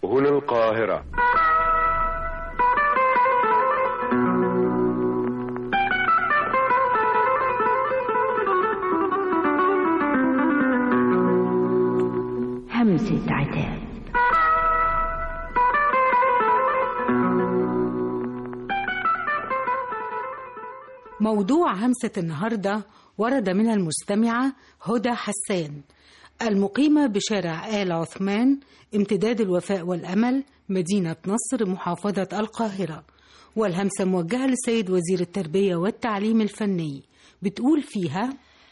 هنا القاهرة همسة عتاب موضوع همسة النهاردة ورد من المستمعة هدى حسان المقيمة بشارع آل عثمان امتداد الوفاء والأمل مدينة نصر محافظة القاهرة والهمسة موجهة للسيد وزير التربية والتعليم الفني بتقول فيها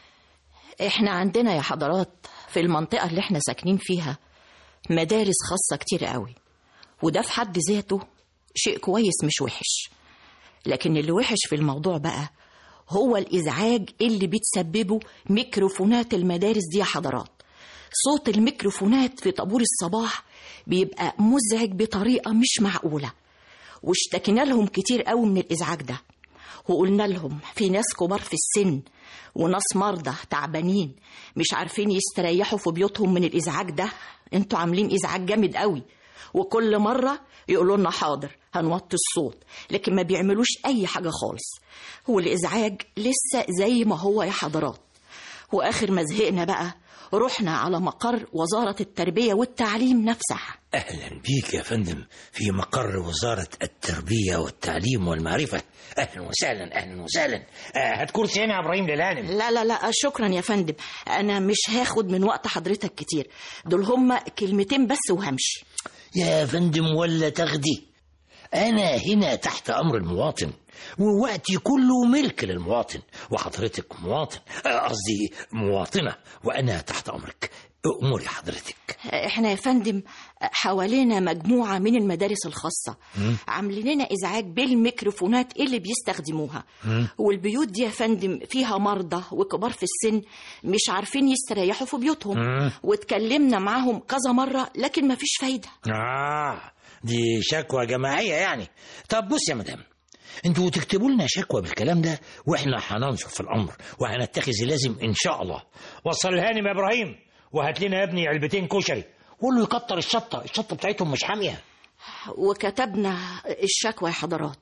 احنا عندنا يا حضرات في المنطقة اللي احنا ساكنين فيها مدارس خاصة كتير قوي وده في حد ذاته شيء كويس مش وحش لكن اللي وحش في الموضوع بقى هو الإزعاج اللي بتسببه ميكروفونات المدارس دي يا حضرات صوت الميكروفونات في طابور الصباح بيبقى مزعج بطريقة مش معقولة واشتكينا لهم كتير قوي من الإزعاج ده وقلنا لهم في ناس كبار في السن وناس مرضى تعبانين مش عارفين يستريحوا في بيوتهم من الإزعاج ده انتوا عاملين إزعاج جامد قوي وكل مرة يقولوا لنا حاضر هنوطي الصوت لكن ما بيعملوش أي حاجة خالص والإزعاج لسه زي ما هو يا حضرات وآخر ما زهقنا بقى رحنا على مقر وزارة التربية والتعليم نفسها أهلا بيك يا فندم في مقر وزارة التربية والتعليم والمعرفة أهلا وسهلا أهلا وسهلا آه هات كرسي هنا يا إبراهيم للهانم لا لا لا شكرا يا فندم أنا مش هاخد من وقت حضرتك كتير دول هما كلمتين بس وهمشي يا فندم ولا تاخدي أنا هنا تحت أمر المواطن ووقتي كله ملك للمواطن وحضرتك مواطن آه، قصدي مواطنة وأنا تحت أمرك أموري حضرتك احنا يا فندم حوالينا مجموعة من المدارس الخاصة عاملين لنا إزعاج بالميكروفونات اللي بيستخدموها والبيوت دي يا فندم فيها مرضى وكبار في السن مش عارفين يستريحوا في بيوتهم واتكلمنا معاهم كذا مرة لكن مفيش فايدة آه دي شكوى جماعية يعني طب بص يا مدام انتوا تكتبوا لنا شكوى بالكلام ده واحنا هننظر في الامر وهنتخذ اللازم ان شاء الله وصل الهانم يا ابراهيم وهات لنا يا ابني علبتين كشري قول له يكتر الشطه الشطه بتاعتهم مش حاميه وكتبنا الشكوى يا حضرات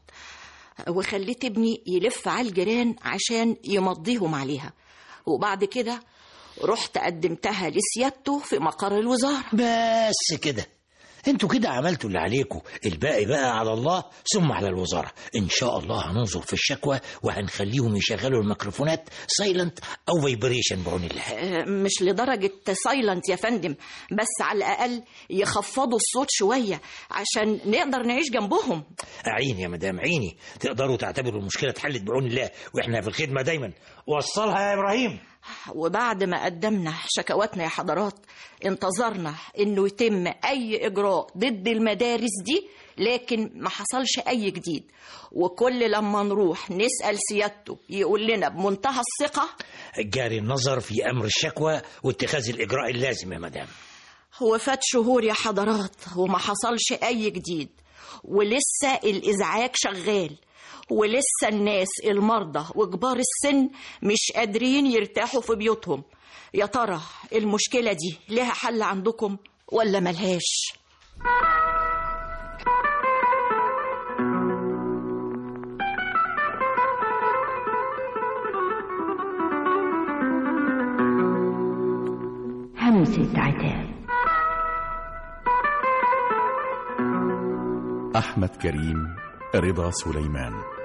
وخليت ابني يلف على الجيران عشان يمضيهم عليها وبعد كده رحت قدمتها لسيادته في مقر الوزارة بس كده انتوا كده عملتوا اللي عليكم الباقي بقى على الله ثم على الوزارة ان شاء الله هننظر في الشكوى وهنخليهم يشغلوا الميكروفونات سايلنت او فايبريشن بعون الله آه، مش لدرجة سايلنت يا فندم بس على الأقل يخفضوا الصوت شوية عشان نقدر نعيش جنبهم عيني يا مدام عيني تقدروا تعتبروا المشكلة اتحلت بعون الله واحنا في الخدمة دايما وصلها يا ابراهيم وبعد ما قدمنا شكواتنا يا حضرات انتظرنا انه يتم اي اجراء ضد المدارس دي لكن ما حصلش اي جديد وكل لما نروح نسأل سيادته يقول لنا بمنتهى الثقة جاري النظر في امر الشكوى واتخاذ الاجراء اللازم يا مدام هو فات شهور يا حضرات وما حصلش اي جديد ولسه الازعاج شغال ولسه الناس المرضى وكبار السن مش قادرين يرتاحوا في بيوتهم يا ترى المشكلة دي لها حل عندكم ولا ملهاش همسة عتاب أحمد كريم رضا سليمان